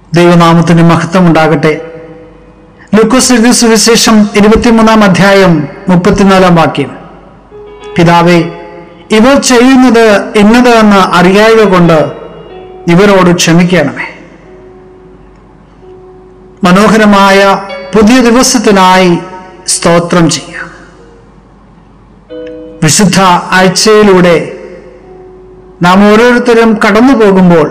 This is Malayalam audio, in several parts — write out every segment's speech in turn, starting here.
ദൈവനാമത്തിന് മഹത്വം ഉണ്ടാകട്ടെ ലൂക്കോസ് എഴുതിയ സുവിശേഷം ഇരുപത്തിമൂന്നാം അധ്യായം മുപ്പത്തിനാലാം വാക്യം പിതാവേ ഇവർ ചെയ്യുന്നത് ഇന്നത് എന്ന് അറിയായക കൊണ്ട് ഇവരോട് ക്ഷമിക്കണമേ മനോഹരമായ പുതിയ ദിവസത്തിനായി സ്തോത്രം ചെയ്യാം വിശുദ്ധ ആഴ്ചയിലൂടെ നാം ഓരോരുത്തരും കടന്നു പോകുമ്പോൾ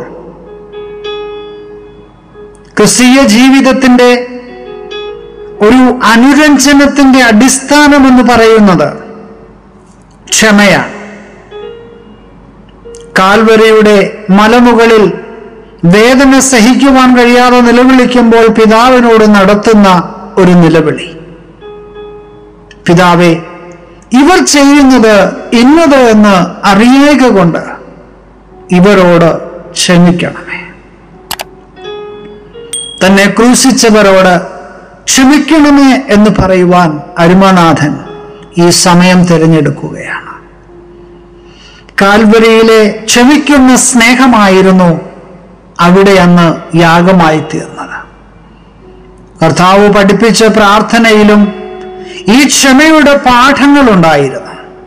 ക്രിസ്തീയ ജീവിതത്തിന്റെ ഒരു അനുരഞ്ജനത്തിന്റെ അടിസ്ഥാനം എന്ന് പറയുന്നത് ക്ഷമയാണ് കാൽവരയുടെ മലമുകളിൽ വേദന സഹിക്കുവാൻ കഴിയാതെ നിലവിളിക്കുമ്പോൾ പിതാവിനോട് നടത്തുന്ന ഒരു നിലവിളി പിതാവേ ഇവർ ചെയ്യുന്നത് ഇന്നത് എന്ന് അറിയുക കൊണ്ട് ഇവരോട് ക്ഷമിക്കണമേ തന്നെ ക്രൂശിച്ചവരോട് ക്ഷമിക്കണമേ എന്ന് പറയുവാൻ അരുമനാഥൻ ഈ സമയം തിരഞ്ഞെടുക്കുകയാണ് കാൽവരിയിലെ ക്ഷമിക്കുന്ന സ്നേഹമായിരുന്നു അവിടെ അന്ന് യാഗമായി തീർന്നത് കർത്താവ് പഠിപ്പിച്ച പ്രാർത്ഥനയിലും ഈ ക്ഷമയുടെ പാഠങ്ങളുണ്ടായിരുന്നു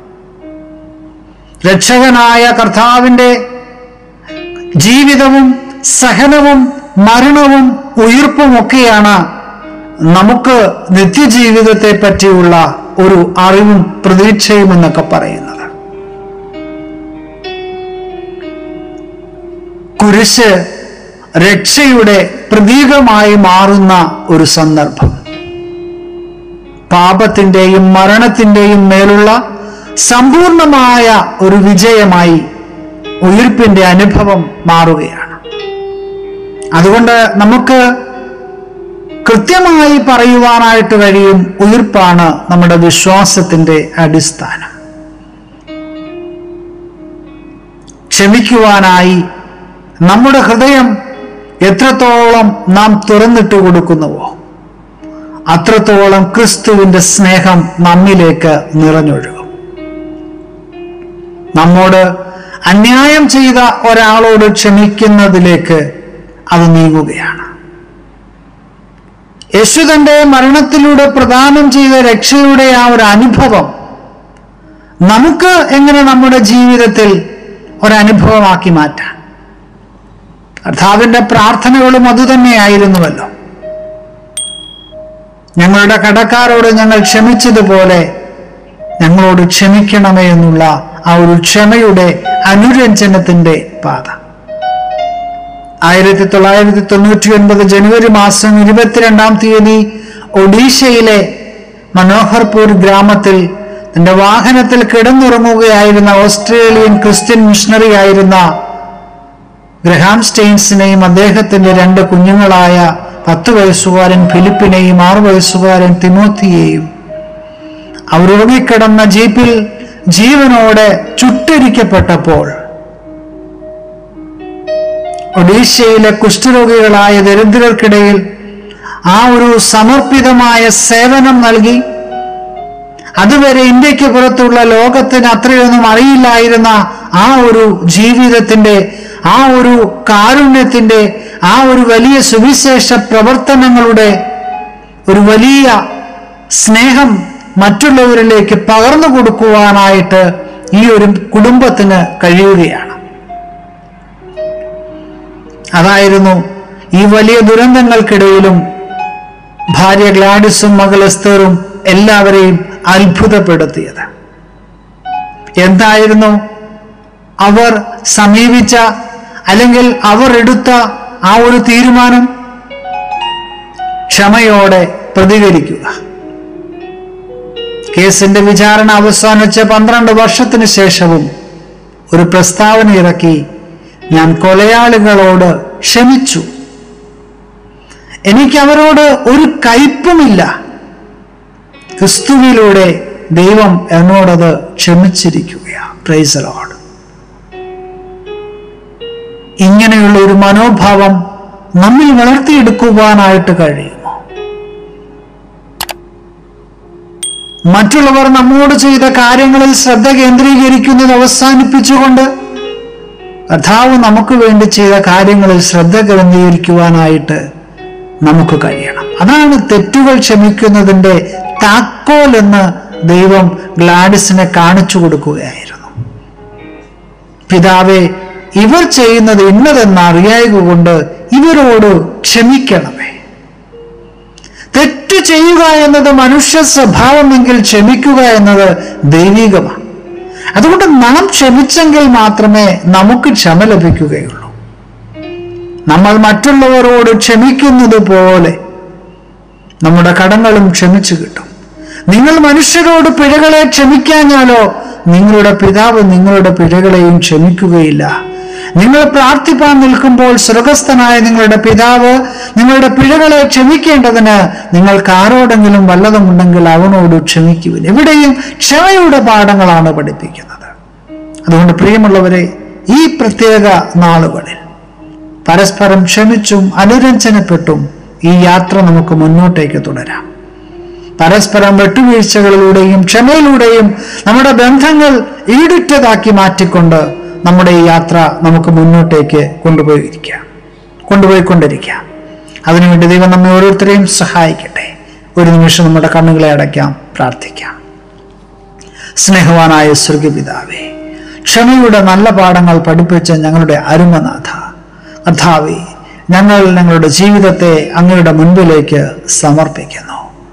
രക്ഷകനായ കർത്താവിൻ്റെ ജീവിതവും സഹനവും മരണവും ഉയിർപ്പുമൊക്കെയാണ് നമുക്ക് നിത്യജീവിതത്തെ പറ്റിയുള്ള ഒരു അറിവും പ്രതീക്ഷയും എന്നൊക്കെ പറയുന്നത് കുരിശ് രക്ഷയുടെ പ്രതീകമായി മാറുന്ന ഒരു സന്ദർഭം പാപത്തിൻ്റെയും മരണത്തിൻ്റെയും മേലുള്ള സമ്പൂർണമായ ഒരു വിജയമായി ഉയിർപ്പിന്റെ അനുഭവം മാറുകയാണ് അതുകൊണ്ട് നമുക്ക് കൃത്യമായി പറയുവാനായിട്ട് കഴിയും ഉയിർപ്പാണ് നമ്മുടെ വിശ്വാസത്തിന്റെ അടിസ്ഥാനം ക്ഷമിക്കുവാനായി നമ്മുടെ ഹൃദയം എത്രത്തോളം നാം തുറന്നിട്ട് കൊടുക്കുന്നുവോ അത്രത്തോളം ക്രിസ്തുവിന്റെ സ്നേഹം നമ്മിലേക്ക് നിറഞ്ഞൊഴുകും നമ്മോട് അന്യായം ചെയ്ത ഒരാളോട് ക്ഷമിക്കുന്നതിലേക്ക് അത് നീങ്ങുകയാണ് യേശു തന്റെ മരണത്തിലൂടെ പ്രദാനം ചെയ്ത രക്ഷയുടെ ആ ഒരു അനുഭവം നമുക്ക് എങ്ങനെ നമ്മുടെ ജീവിതത്തിൽ ഒരനുഭവമാക്കി മാറ്റാം കർത്താവിന്റെ പ്രാർത്ഥനകളും അതുതന്നെയായിരുന്നുവല്ലോ ഞങ്ങളുടെ കടക്കാരോട് ഞങ്ങൾ ക്ഷമിച്ചതുപോലെ ഞങ്ങളോട് ക്ഷമിക്കണമേ എന്നുള്ള ആ ഒരു ക്ഷമയുടെ അനുരഞ്ജനത്തിന്റെ പാത ആയിരത്തി തൊള്ളായിരത്തി തൊണ്ണൂറ്റി ഒൻപത് ജനുവരി മാസം ഇരുപത്തിരണ്ടാം തീയതി ഒഡീഷയിലെ മനോഹർപൂർ ഗ്രാമത്തിൽ തന്റെ വാഹനത്തിൽ കിടന്നുറങ്ങുകയായിരുന്ന ഓസ്ട്രേലിയൻ ക്രിസ്ത്യൻ മിഷണറി ആയിരുന്ന ഗ്രഹാം സ്റ്റെയിൻസിനെയും അദ്ദേഹത്തിന്റെ രണ്ട് കുഞ്ഞുങ്ങളായ പത്ത് വയസ്സുകാരൻ ഫിലിപ്പിനെയും ആറു വയസ്സുകാരൻ തിമോത്തിയെയും അവരുറങ്ങിക്കിടന്ന ജീപ്പിൽ ജീവനോടെ ചുട്ടരിക്കപ്പെട്ടപ്പോൾ ഒഡീഷയിലെ കുഷ്ഠരോഗികളായ ദരിദ്രർക്കിടയിൽ ആ ഒരു സമർപ്പിതമായ സേവനം നൽകി അതുവരെ ഇന്ത്യക്ക് പുറത്തുള്ള ലോകത്തിന് അത്രയൊന്നും അറിയില്ലായിരുന്ന ആ ഒരു ജീവിതത്തിന്റെ ആ ഒരു കാരുണ്യത്തിന്റെ ആ ഒരു വലിയ സുവിശേഷ പ്രവർത്തനങ്ങളുടെ ഒരു വലിയ സ്നേഹം മറ്റുള്ളവരിലേക്ക് പകർന്നു കൊടുക്കുവാനായിട്ട് ഈ ഒരു കുടുംബത്തിന് കഴിയുകയാണ് അതായിരുന്നു ഈ വലിയ ദുരന്തങ്ങൾക്കിടയിലും ഭാര്യ ഗ്ലാഡിസും മകൾ എസ്തറും എല്ലാവരെയും അത്ഭുതപ്പെടുത്തിയത് എന്തായിരുന്നു അവർ സമീപിച്ച അല്ലെങ്കിൽ അവർ എടുത്ത ആ ഒരു തീരുമാനം ക്ഷമയോടെ പ്രതികരിക്കുക കേസിന്റെ വിചാരണ അവസാനിച്ച പന്ത്രണ്ട് വർഷത്തിന് ശേഷവും ഒരു പ്രസ്താവന ഇറക്കി ഞാൻ കൊലയാളികളോട് ക്ഷമിച്ചു എനിക്ക് അവരോട് ഒരു കയ്പുമില്ല ക്രിസ്തുവിലൂടെ ദൈവം എന്നോടത് ക്ഷമിച്ചിരിക്കുകയാണ് പ്രൈസ് ലോഡ് ഇങ്ങനെയുള്ള ഒരു മനോഭാവം നമ്മിൽ വളർത്തിയെടുക്കുവാനായിട്ട് കഴിയുമോ മറ്റുള്ളവർ നമ്മോട് ചെയ്ത കാര്യങ്ങളിൽ ശ്രദ്ധ കേന്ദ്രീകരിക്കുന്നത് അവസാനിപ്പിച്ചുകൊണ്ട് കർത്താവ് നമുക്ക് വേണ്ടി ചെയ്ത കാര്യങ്ങളിൽ ശ്രദ്ധ കേന്ദ്രീകരിക്കുവാനായിട്ട് നമുക്ക് കഴിയണം അതാണ് തെറ്റുകൾ ക്ഷമിക്കുന്നതിൻ്റെ താക്കോൽ എന്ന് ദൈവം ഗ്ലാഡിസിനെ കാണിച്ചു കൊടുക്കുകയായിരുന്നു പിതാവെ ഇവർ ചെയ്യുന്നത് ഇന്നതെന്ന് അറിയായക കൊണ്ട് ഇവരോട് ക്ഷമിക്കണമേ തെറ്റ് ചെയ്യുക എന്നത് മനുഷ്യ സ്വഭാവമെങ്കിൽ ക്ഷമിക്കുക എന്നത് ദൈവികമാണ് അതുകൊണ്ട് നാം ക്ഷമിച്ചെങ്കിൽ മാത്രമേ നമുക്ക് ക്ഷമ ലഭിക്കുകയുള്ളൂ നമ്മൾ മറ്റുള്ളവരോട് ക്ഷമിക്കുന്നത് പോലെ നമ്മുടെ കടങ്ങളും ക്ഷമിച്ചു കിട്ടും നിങ്ങൾ മനുഷ്യരോട് പിഴകളെ ക്ഷമിക്കാഞ്ഞാലോ നിങ്ങളുടെ പിതാവ് നിങ്ങളുടെ പിഴകളെയും ക്ഷമിക്കുകയില്ല നിങ്ങൾ പ്രാർത്ഥിപ്പാൻ നിൽക്കുമ്പോൾ സ്വർഗസ്ഥനായ നിങ്ങളുടെ പിതാവ് നിങ്ങളുടെ പിഴകളെ ക്ഷമിക്കേണ്ടതിന് നിങ്ങൾക്ക് ആരോടെങ്കിലും വല്ലതുമുണ്ടെങ്കിൽ അവനോട് ക്ഷമിക്കുവിൻ എവിടെയും ക്ഷമയുടെ പാഠങ്ങളാണ് പഠിപ്പിക്കുന്നത് അതുകൊണ്ട് പ്രിയമുള്ളവരെ ഈ പ്രത്യേക നാളുകളിൽ പരസ്പരം ക്ഷമിച്ചും അനുരഞ്ജനപ്പെട്ടും ഈ യാത്ര നമുക്ക് മുന്നോട്ടേക്ക് തുടരാം പരസ്പരം വെട്ടുവീഴ്ചകളിലൂടെയും ക്ഷമയിലൂടെയും നമ്മുടെ ബന്ധങ്ങൾ ഈടുറ്റതാക്കി മാറ്റിക്കൊണ്ട് നമ്മുടെ ഈ യാത്ര നമുക്ക് മുന്നോട്ടേക്ക് കൊണ്ടുപോയിരിക്കാം കൊണ്ടുപോയിക്കൊണ്ടിരിക്കാം അതിനുവേണ്ടി ദൈവം നമ്മെ ഓരോരുത്തരെയും സഹായിക്കട്ടെ ഒരു നിമിഷം നമ്മുടെ കണ്ണുകളെ അടയ്ക്കാം പ്രാർത്ഥിക്കാം സ്നേഹവാനായ സ്വർഗപിതാവേ ക്ഷമയുടെ നല്ല പാഠങ്ങൾ പഠിപ്പിച്ച ഞങ്ങളുടെ അരുമനാഥ കർത്താവേ ഞങ്ങൾ ഞങ്ങളുടെ ജീവിതത്തെ അങ്ങയുടെ മുൻപിലേക്ക് സമർപ്പിക്കുന്നു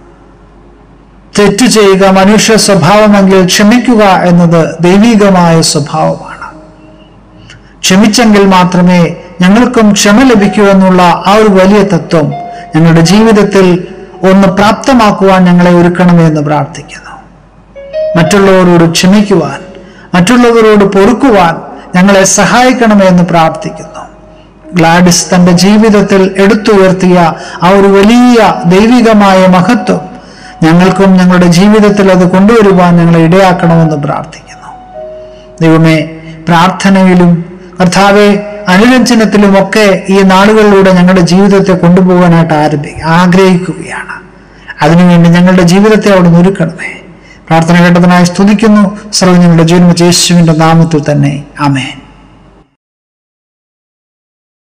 തെറ്റു ചെയ്യുക മനുഷ്യ സ്വഭാവമെങ്കിൽ ക്ഷമിക്കുക എന്നത് ദൈവികമായ സ്വഭാവമാണ് ക്ഷമിച്ചെങ്കിൽ മാത്രമേ ഞങ്ങൾക്കും ക്ഷമ ലഭിക്കൂ എന്നുള്ള ആ ഒരു വലിയ തത്വം ഞങ്ങളുടെ ജീവിതത്തിൽ ഒന്ന് പ്രാപ്തമാക്കുവാൻ ഞങ്ങളെ ഒരുക്കണമെന്ന് പ്രാർത്ഥിക്കുന്നു മറ്റുള്ളവരോട് ക്ഷമിക്കുവാൻ മറ്റുള്ളവരോട് പൊറുക്കുവാൻ ഞങ്ങളെ സഹായിക്കണമെന്ന് പ്രാർത്ഥിക്കുന്നു ഗ്ലാഡിസ് തന്റെ ജീവിതത്തിൽ എടുത്തുയർത്തിയ ആ ഒരു വലിയ ദൈവികമായ മഹത്വം ഞങ്ങൾക്കും ഞങ്ങളുടെ ജീവിതത്തിൽ അത് കൊണ്ടുവരുവാൻ ഞങ്ങളെ ഇടയാക്കണമെന്ന് പ്രാർത്ഥിക്കുന്നു ദൈവമേ പ്രാർത്ഥനയിലും കർത്താവെ അനുരഞ്ജനത്തിലുമൊക്കെ ഈ നാളുകളിലൂടെ ഞങ്ങളുടെ ജീവിതത്തെ കൊണ്ടുപോകാനായിട്ട് ആരംഭി ആഗ്രഹിക്കുകയാണ് അതിനുവേണ്ടി ഞങ്ങളുടെ ജീവിതത്തെ അവിടെ ഒരുക്കണമേ പ്രാർത്ഥന കേട്ടതിനായി സ്തുതിക്കുന്നു സർവ്വ ഞങ്ങളുടെ ജീവൻ യേശുവിന്റെ നാമത്തിൽ തന്നെ ആമേൻ